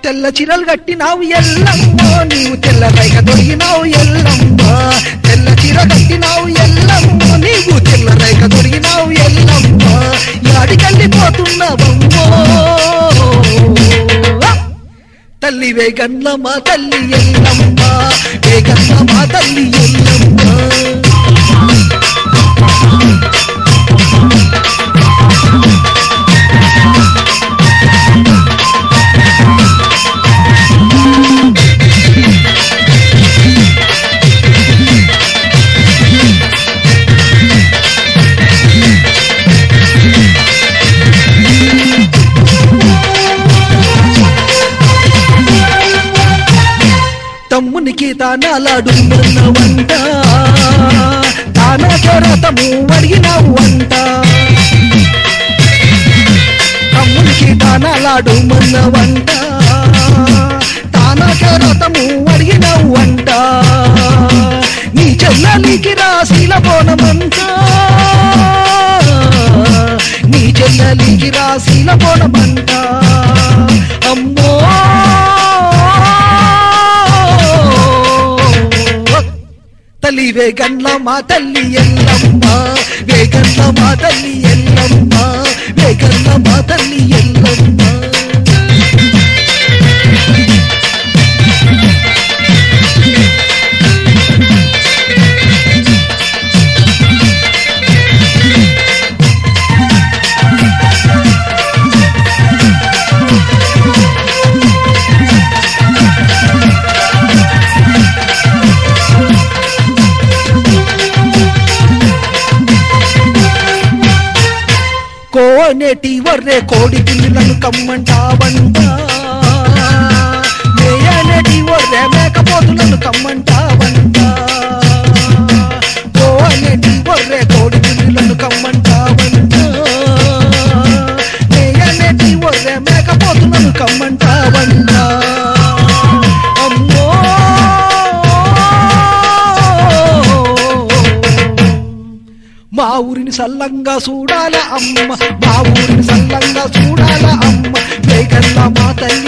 తెల్ల చిరలు కట్టినావు ఎల్లమ్మో నీవు తెల్ల రైక దొరికినావు ఎల్లమ్మా తెల్ల చీర కట్టినావు ఎల్లమ్మో నీవు తెల్ల రైక దొరికినావు ఎల్లమ్మా యాడికెళ్ళిపోతున్నావమ్మో తల్లి వేగన్న మా తల్లి ఎల్లమ్మ వేగన్న మా తల్లి ఎల్లమ్మ తమ్మునికి తానాలాడు వంట తానా చోరతము అడిగినావు వంట తమ్మునికి తానాలాడు వంట తానా చోరతము అడిగినావు వంట నీ చెల్లలికి రాశీల బోనమంట నీ చెల్లలికి రాశీల బోనమంట అమ్మో తల్లి వేగన్ల మా తల్లి ఎల్లమ్మ వేగన్ల మా తల్లి ఎల్లమ్మ వేగన్ల మా తల్లి ఎల్లమ్మ కోనేటి వర్రే కోడి పిల్లులను కమ్మంటావంట మేయనేటి వర్రే మేకపోతులను కమ్మంటావంట కోనేటి వర్రే కోడి పిల్లులను కమ్మంటావంట మేయనేటి వర్రే మేకపోతులను కమ్మంటావంట అమ్మో మా ఊరిని సల్లంగా చూడాల అమ్మ మా ఊరిని సల్లంగా చూడాల అమ్మ వేగల్ల మా తల్లి